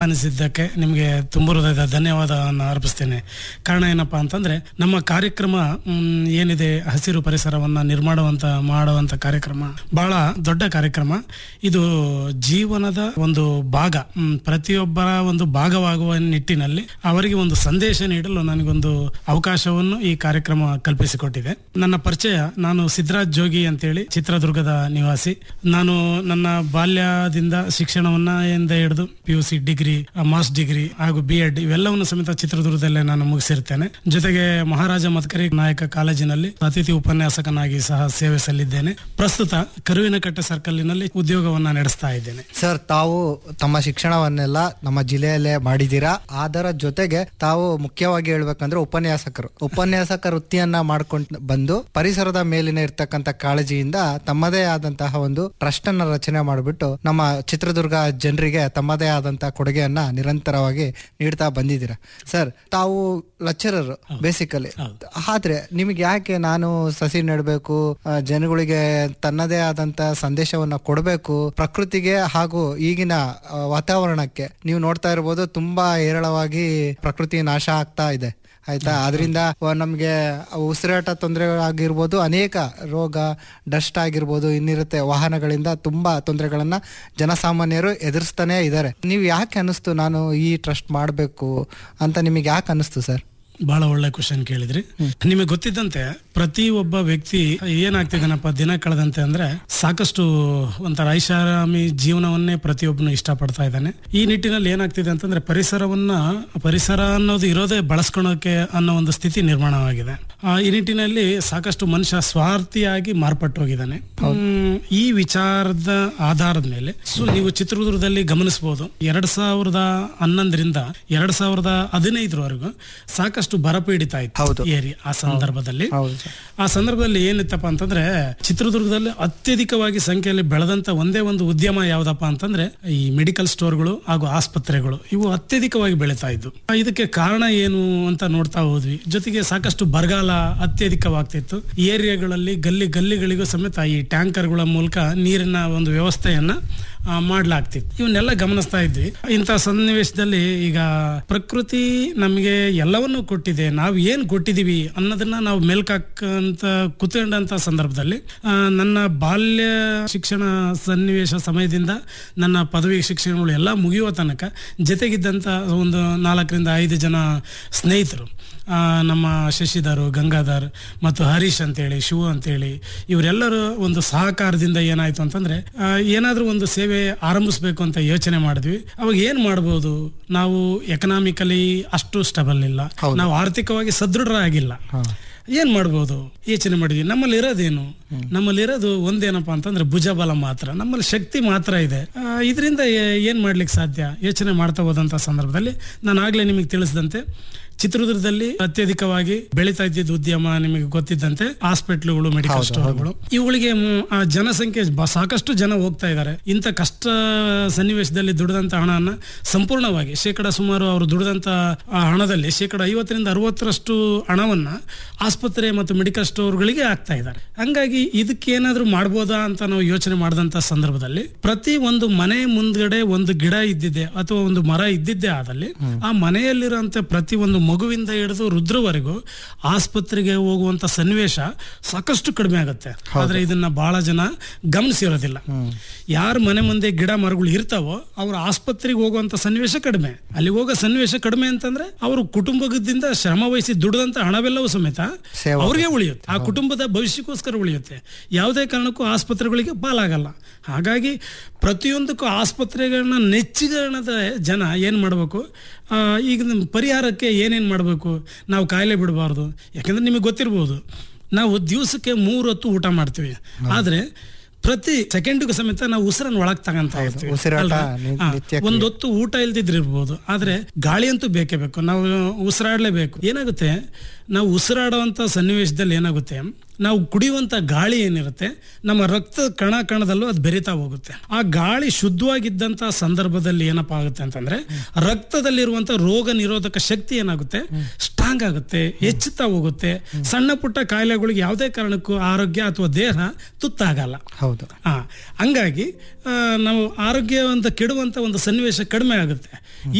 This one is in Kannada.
ಆಹ್ವಾನಿಸಿದ್ದಕ್ಕೆ ನಿಮಗೆ ತುಂಬ ಹೃದಯದ ಧನ್ಯವಾದವನ್ನು ಅರ್ಪಿಸ್ತೇನೆ ಕಾರಣ ಏನಪ್ಪಾ ಅಂತಂದ್ರೆ ನಮ್ಮ ಕಾರ್ಯಕ್ರಮ ಮ್, ಏನಿದೆ ಹಸಿರು ಪರಿಸರವನ್ನ ನಿರ್ಮಾಣವಂತ ಮಾಡುವಂತ ಕಾರ್ಯಕ್ರಮ ಬಹಳ ದೊಡ್ಡ ಕಾರ್ಯಕ್ರಮ ಇದು ಜೀವನದ ಒಂದು ಭಾಗ ಮ್, ಪ್ರತಿಯೊಬ್ಬರ ಒಂದು ಭಾಗವಾಗುವ ನಿಟ್ಟಿನಲ್ಲಿ ಅವರಿಗೆ ಒಂದು ಸಂದೇಶ ನೀಡಲು ನನಗೊಂದು ಅವಕಾಶವನ್ನು ಈ ಕಾರ್ಯಕ್ರಮ ಕಲ್ಪಿಸಿಕೊಟ್ಟಿದೆ ನನ್ನ ಪರಿಚಯ ನಾನು ಸಿದ್ದರಾಜ್ ಜೋಗಿ ಅಂತೇಳಿ ಚಿತ್ರದುರ್ಗದ ನಿವಾಸಿ ನಾನು ನನ್ನ ಬಾಲ್ಯದಿಂದ ಶಿಕ್ಷಣವನ್ನ ಎಂದ ಹಿಡಿದು ಪಿ ಯು ಸಿ ಡಿಗ್ರಿ ಮಾಸ್ ಡಿಗ್ರಿ ಹಾಗೂ ಬಿ ಎಡ್ ಇವೆಲ್ಲವನ್ನು ಸಮೇತ ಚಿತ್ರದುರ್ಗದಲ್ಲೇ ನಾನು ಮುಗಿಸಿರ್ತೇನೆ ಜೊತೆಗೆ ಮಹಾರಾಜ ಮತ್ಕರಿ ನಾಯಕ ಕಾಲೇಜಿನಲ್ಲಿ ಅತಿಥಿ ಉಪನ್ಯಾಸಕನಾಗಿ ಸಹ ಸೇವೆ ಸಲ್ಲಿದ್ದೇನೆ ಪ್ರಸ್ತುತ ಕರುವಿನಕಟ್ಟೆ ಸರ್ಕಲ್ನಲ್ಲಿ ಉದ್ಯೋಗವನ್ನ ನಡೆಸ್ತಾ ಇದ್ದೇನೆ ಸರ್ ತಾವು ತಮ್ಮ ಶಿಕ್ಷಣವನ್ನೆಲ್ಲ ನಮ್ಮ ಜಿಲ್ಲೆಯಲ್ಲೇ ಮಾಡಿದ್ದೀರಾ ಅದರ ಜೊತೆಗೆ ತಾವು ಮುಖ್ಯವಾಗಿ ಹೇಳ್ಬೇಕಂದ್ರೆ ಉಪನ್ಯಾಸಕರು ಉಪನ್ಯಾಸಕ ವೃತ್ತಿಯನ್ನ ಮಾಡ್ಕೊಂಡು ಬಂದು ಪರಿಸರದ ಮೇಲಿನ ಇರ್ತಕ್ಕಂಥ ಕಾಳಜಿಯಿಂದ ತಮ್ಮದೇ ಆದಂತಹ ಒಂದು ಟ್ರಸ್ಟ್ ಅನ್ನ ರಚನೆ ಮಾಡಿಬಿಟ್ಟು ನಮ್ಮ ಚಿತ್ರದುರ್ಗ ಜನರಿಗೆ ತಮ್ಮದೇ ಆದಂತಹ ಕೊಡುಗೆಯನ್ನ ನಿರಂತರವಾಗಿ ನೀಡ್ತಾ ಬಂದಿದ್ದೀರಾ ಸರ್ ತಾವು ಲೆಕ್ಚರರ್ ಬೇಸಿಕಲಿ ಆದ್ರೆ ನಿಮಗೆ ಯಾಕೆ ನಾನು ಸಸಿ ನೆಡಬೇಕು ಜನಗಳಿಗೆ ತನ್ನದೇ ಆದಂತ ಸಂದೇಶವನ್ನ ಕೊಡಬೇಕು ಪ್ರಕೃತಿಗೆ ಹಾಗೂ ಈಗಿನ ಆ, ವಾತಾವರಣಕ್ಕೆ ನೀವು ನೋಡ್ತಾ ಇರ್ಬೋದು ತುಂಬಾ ಹೇರಳವಾಗಿ ಪ್ರಕೃತಿ ನಾಶ ಆಗ್ತಾ ಇದೆ ಆಯ್ತಾ ಅದರಿಂದ ನಮಗೆ ಉಸಿರಾಟ ತೊಂದರೆ ಆಗಿರ್ಬೋದು ಅನೇಕ ರೋಗ ಡಸ್ಟ್ ಆಗಿರ್ಬೋದು ಇನ್ನಿರುತ್ತೆ ವಾಹನಗಳಿಂದ ತುಂಬಾ ತೊಂದರೆಗಳನ್ನ ಜನಸಾಮಾನ್ಯರು ಎದುರಿಸ್ತಾನೆ ಇದ್ದಾರೆ ನೀವು ಯಾಕೆ ಅನಿಸ್ತು ನಾನು ಈ ಟ್ರಸ್ಟ್ ಮಾಡಬೇಕು ಅಂತ ನಿಮಗೆ ಯಾಕೆ ಅನಿಸ್ತು ಸರ್ ಬಹಳ ಒಳ್ಳೆ ಕ್ವಶನ್ ಕೇಳಿದ್ರಿ ನಿಮಗೆ ಗೊತ್ತಿದ್ದಂತೆ ಪ್ರತಿ ಒಬ್ಬ ವ್ಯಕ್ತಿ ಏನಾಗ್ತಿದ್ದಾನಪ್ಪ ದಿನ ಕಳೆದಂತೆ ಅಂದ್ರೆ ಸಾಕಷ್ಟು ಒಂಥರ ಐಷಾರಾಮಿ ಜೀವನವನ್ನೇ ಪ್ರತಿಯೊಬ್ಬನು ಇಷ್ಟಪಡ್ತಾ ಇದ್ದಾನೆ ಈ ನಿಟ್ಟಿನಲ್ಲಿ ಏನಾಗ್ತಿದೆ ಅಂತಂದ್ರೆ ಪರಿಸರವನ್ನ ಪರಿಸರ ಅನ್ನೋದು ಇರೋದೇ ಬಳಸ್ಕೊಳಕ್ಕೆ ಅನ್ನೋ ಒಂದು ಸ್ಥಿತಿ ನಿರ್ಮಾಣವಾಗಿದೆ ಆ, ಈ ನಿಟ್ಟಿನಲ್ಲಿ ಸಾಕಷ್ಟು ಮನುಷ್ಯ ಸ್ವಾರ್ಥಿಯಾಗಿ ಮಾರ್ಪಟ್ಟು ಹೋಗಿದ್ದಾನೆ ಹ್ಮ್, ಈ ವಿಚಾರದ ಆಧಾರದ ಮೇಲೆ ಸೊ ನೀವು ಚಿತ್ರದುರ್ಗದಲ್ಲಿ ಗಮನಿಸಬಹುದು ಎರಡ್ ಸಾವಿರದ ಹನ್ನೊಂದರಿಂದ ಎರಡ್ ಸಾವಿರದ ಹದಿನೈದರವರೆಗೂ ಸಾಕಷ್ಟು ಬರಪೀಡಿತ ಹೌದು. ಇತ್ತು ಏರಿ ಆ ಸಂದರ್ಭದಲ್ಲಿ ಹೌದು ಸರ್ ಆ ಸಂದರ್ಭದಲ್ಲಿ ಏನಿತ್ತಪ್ಪ ಅಂತಂದ್ರೆ ಚಿತ್ರದುರ್ಗದಲ್ಲಿ ಅತ್ಯಧಿಕವಾಗಿ ಸಂಖ್ಯೆಯಲ್ಲಿ ಬೆಳೆದಂತ ಒಂದೇ ಒಂದು ಉದ್ಯಮ ಯಾವ್ದಪ್ಪ ಅಂತಂದ್ರೆ ಈ ಮೆಡಿಕಲ್ ಸ್ಟೋರ್ಗಳು ಹಾಗೂ ಆಸ್ಪತ್ರೆಗಳು ಇವು ಅತ್ಯಧಿಕವಾಗಿ ಬೆಳೀತಾ ಇದ್ದು ಆ, ಇದಕ್ಕೆ ಕಾರಣ ಏನು ಅಂತ ನೋಡ್ತಾ ಹೋದ್ವಿ ಜೊತೆಗೆ ಸಾಕಷ್ಟು ಬರಗಾಲ ಅತ್ಯಧಿಕವಾಗ್ತಿತ್ತು ಈ ಏರಿಯಾಗಳಲ್ಲಿ ಗಲ್ಲಿ ಗಲ್ಲಿಗಳಿಗೂ ಸಮೇತ ಈ ಟ್ಯಾಂಕರ್ಗಳ ಮೂಲಕ ನೀರಿನ ಒಂದು ವ್ಯವಸ್ಥೆಯನ್ನ ಆ, ಮಾಡ್ಲಾಗ್ತಿತ್ತು ಇವನ್ನೆಲ್ಲ ಗಮನಿಸ್ತಾ ಇದ್ವಿ ಇಂಥ ಸನ್ನಿವೇಶದಲ್ಲಿ ಈಗ ಪ್ರಕೃತಿ ನಮಗೆ ಎಲ್ಲವನ್ನೂ ಕೊಟ್ಟಿದೆ ನಾವು ಏನ್ ಕೊಟ್ಟಿದೀವಿ ಅನ್ನೋದನ್ನ ನಾವು ಮೇಲ್ಕಾಕಂತ ಕುತ್ಕೊಂಡಂತ ಸಂದರ್ಭದಲ್ಲಿ ಆ, ನನ್ನ ಬಾಲ್ಯ ಶಿಕ್ಷಣ ಸನ್ನಿವೇಶ ಸಮಯದಿಂದ ನನ್ನ ಪದವಿ ಶಿಕ್ಷಣಗಳು ಎಲ್ಲ ಮುಗಿಯುವ ತನಕ ಜೊತೆಗಿದ್ದಂಥ ಒಂದು ನಾಲ್ಕರಿಂದ ಐದು ಜನ ಸ್ನೇಹಿತರು ಆ, ನಮ್ಮ ಶಶಿಧರ್ ಗಂಗಾಧರ್ ಮತ್ತು ಹರೀಶ್ ಅಂತೇಳಿ ಶಿವು ಅಂತೇಳಿ ಇವರೆಲ್ಲರೂ ಒಂದು ಸಹಕಾರದಿಂದ ಏನಾಯ್ತು ಅಂತಂದ್ರೆ ಆ, ಏನಾದ್ರೂ ಒಂದು ಸೇವೆ ಆರಂಭಿಸ್ಬೇಕು ಅಂತ ಯೋಚನೆ ಮಾಡಿದ್ವಿ ಅವಾಗ ಏನ್ ಮಾಡ್ಬೋದು ನಾವು ಎಕನಾಮಿಕಲಿ ಅಷ್ಟು ಸ್ಟಬಲ್ ಇಲ್ಲ ನಾವು ಆರ್ಥಿಕವಾಗಿ ಸದೃಢರಾಗಿಲ್ಲ ಏನ್ ಮಾಡ್ಬೋದು ಯೋಚನೆ ಮಾಡಿದ್ವಿ ನಮ್ಮಲ್ಲಿ ಇರೋದೇನು ನಮ್ಮಲ್ಲಿ ಇರೋದು ಒಂದೇನಪ್ಪ ಅಂತಂದ್ರೆ ಭುಜಬಲ ಮಾತ್ರ ನಮ್ಮಲ್ಲಿ ಶಕ್ತಿ ಮಾತ್ರ ಇದೆ ಇದರಿಂದ ಏನ್ ಮಾಡ್ಲಿಕ್ಕೆ ಸಾಧ್ಯ ಯೋಚನೆ ಮಾಡ್ತಾ ಹೋದಂತ ಸಂದರ್ಭದಲ್ಲಿ ನಾನು ಆಗ್ಲೇ ನಿಮಗೆ ತಿಳಿಸಿದಂತೆ ಚಿತ್ರದುರ್ಗದಲ್ಲಿ ಅತ್ಯಧಿಕವಾಗಿ ಬೆಳೀತಾ ಇದ್ದಿದ್ದ ಉದ್ಯಮ ನಿಮಗೆ ಗೊತ್ತಿದ್ದಂತೆ ಹಾಸ್ಪಿಟ್ಲುಗಳು ಮೆಡಿಕಲ್ ಸ್ಟೋರ್ಗಳು ಇವುಗಳಿಗೆ ಮ್, ಆ ಜನಸಂಖ್ಯೆ ಬ- ಸಾಕಷ್ಟು ಜನ ಹೋಗ್ತಾ ಇದ್ದಾರೆ ಇಂಥ ಕಷ್ಟ ಸನ್ನಿವೇಶದಲ್ಲಿ ದುಡಿದಂತ ಹಣನ ಸಂಪೂರ್ಣವಾಗಿ ಶೇಕಡ ಸುಮಾರು ಅವರು ದುಡಿದಂತ ಆ ಹಣದಲ್ಲಿ ಶೇಕಡ ಐವತ್ತರಿಂದ ಅರವತ್ತರಷ್ಟು ಹಣವನ್ನ ಆಸ್ಪತ್ರೆ ಮತ್ತು ಮೆಡಿಕಲ್ ಸ್ಟೋರ್ಗಳಿಗೆ ಹಾಕ್ತಾ ಇದ್ದಾರೆ ಹಂಗಾಗಿ ಇದಕ್ಕೆ ಏನಾದ್ರೂ ಮಾಡ್ಬೋದಾ ಅಂತ ನಾವು ಯೋಚನೆ ಮಾಡಿದಂತ ಸಂದರ್ಭದಲ್ಲಿ ಪ್ರತಿ ಒಂದು ಮನೆ ಮುಂದ್ಗಡೆ ಒಂದು ಗಿಡ ಇದ್ದಿದೆ ಅಥವಾ ಒಂದು ಮರ ಇದ್ದಿದ್ದೇ ಆದಲ್ಲಿ ಆ ಮನೆಯಲ್ಲಿರುವಂತ ಪ್ರತಿ ಒಂದು ಮಗುವಿಂದ ಹಿಡಿದು ರುದ್ರವರೆಗೂ ಆಸ್ಪತ್ರೆಗೆ ಹೋಗುವಂತ ಸನ್ನಿವೇಶ ಸಾಕಷ್ಟು ಕಡಿಮೆ ಆಗುತ್ತೆ ಆದ್ರೆ ಇದನ್ನ ಬಹಳ ಜನ ಗಮನಿಸಿರೋದಿಲ್ಲ ಯಾರ ಮನೆ ಮುಂದೆ ಗಿಡ ಮರಗಳು ಇರ್ತಾವೋ ಅವ್ರ ಆಸ್ಪತ್ರೆಗೆ ಹೋಗುವಂತ ಸನ್ನಿವೇಶ ಕಡಿಮೆ ಅಲ್ಲಿ ಹೋಗೋ ಸನ್ನಿವೇಶ ಕಡಿಮೆ ಅಂತಂದ್ರೆ ಅವರು ಕುಟುಂಬದಿಂದ ಶ್ರಮ ವಹಿಸಿ ದುಡಿದಂತ ಹಣವೆಲ್ಲವೂ ಸಮೇತ ಸೇವಾ ಅವ್ರಿಗೆ ಉಳಿಯುತ್ತೆ ಆ ಕುಟುಂಬದ ಭವಿಷ್ಯಕ್ಕೋಸ್ಕರ ಉಳಿಯುತ್ತೆ ಯಾವುದೇ ಕಾರಣಕ್ಕೂ ಆಸ್ಪತ್ರೆಗಳಿಗೆ ಪಾಲಾಗಲ್ಲ ಹಾಗಾಗಿ ಪ್ರತಿಯೊಂದಕ್ಕೂ ಆಸ್ಪತ್ರೆಗಳನ್ನ ನೆಚ್ಚಿಗಣದ ಜನ ಏನು ಮಾಡಬೇಕು ಈಗ ನಮ್ಮ ಪರಿಹಾರಕ್ಕೆ ಏನೇನು ಮಾಡಬೇಕು ನಾವು ಕಾಯಿಲೆ ಬಿಡಬಾರ್ದು ಯಾಕಂದ್ರೆ ನಿಮಗೆ ಗೊತ್ತಿರ್ಬೋದು ನಾವು ದಿವಸಕ್ಕೆ ಮೂರು ಹೊತ್ತು ಊಟ ಮಾಡ್ತೀವಿ ಆದ್ರೆ ಪ್ರತಿ ಸೆಕೆಂಡಿಗೂ ಸಮೇತ ನಾವು ಉಸಿರನ್ನು ಒಳಗ್ ತಗಂತ ಇರ್ತೀವಿ ಉಸಿರಾಟ ಅಲ್ವಾ? ನಿ- ಹಾ, ನಿತ್ಯ ಒಂದ್ ಹೊತ್ತು ಊಟ ಇಲ್ದಿದ್ರೆ ಇರ್ಬೋದು ಆದ್ರೆ ಗಾಳಿ ಅಂತೂ ಬೇಕೇ ಬೇಕು ನಾವು ಉಸಿರಾಡ್ಲೇಬೇಕು ಏನಾಗುತ್ತೆ ನಾವು ಉಸಿರಾಡುವಂತ ಸನ್ನಿವೇಶದಲ್ಲಿ ಏನಾಗುತ್ತೆ ನಾವು ಕುಡಿಯುವಂತ ಗಾಳಿ ಏನಿರುತ್ತೆ ನಮ್ಮ ರಕ್ತ ಕಣ ಕಣದಲ್ಲೂ ಅದು ಬೆರಿತಾ ಹೋಗುತ್ತೆ ಆ ಗಾಳಿ ಶುದ್ಧವಾಗಿದ್ದಂತ ಸಂದರ್ಭದಲ್ಲಿ ಏನಪ್ಪಾ ಆಗುತ್ತೆ ಅಂತಂದ್ರೆ ರಕ್ತದಲ್ಲಿರುವಂತ ರೋಗ ನಿರೋಧಕ ಶಕ್ತಿ ಏನಾಗುತ್ತೆ ಸ್ಟ್ರಾಂಗ್ ಆಗುತ್ತೆ ಹೆಚ್ಚುತ್ತಾ ಹೋಗುತ್ತೆ ಸಣ್ಣ ಪುಟ್ಟ ಕಾಯಿಲೆಗಳಿಗೆ ಯಾವುದೇ ಕಾರಣಕ್ಕೂ ಆರೋಗ್ಯ ಅಥವಾ ದೇಹ ತುತ್ತಾಗಲ್ಲ ಹೌದು ಹಾ ಹಂಗಾಗಿ ಆ, ನಾವು ಆರೋಗ್ಯ ಅಂತ ಕೆಡುವಂತ ಒಂದು ಸನ್ನಿವೇಶ ಕಡಿಮೆ ಆಗುತ್ತೆ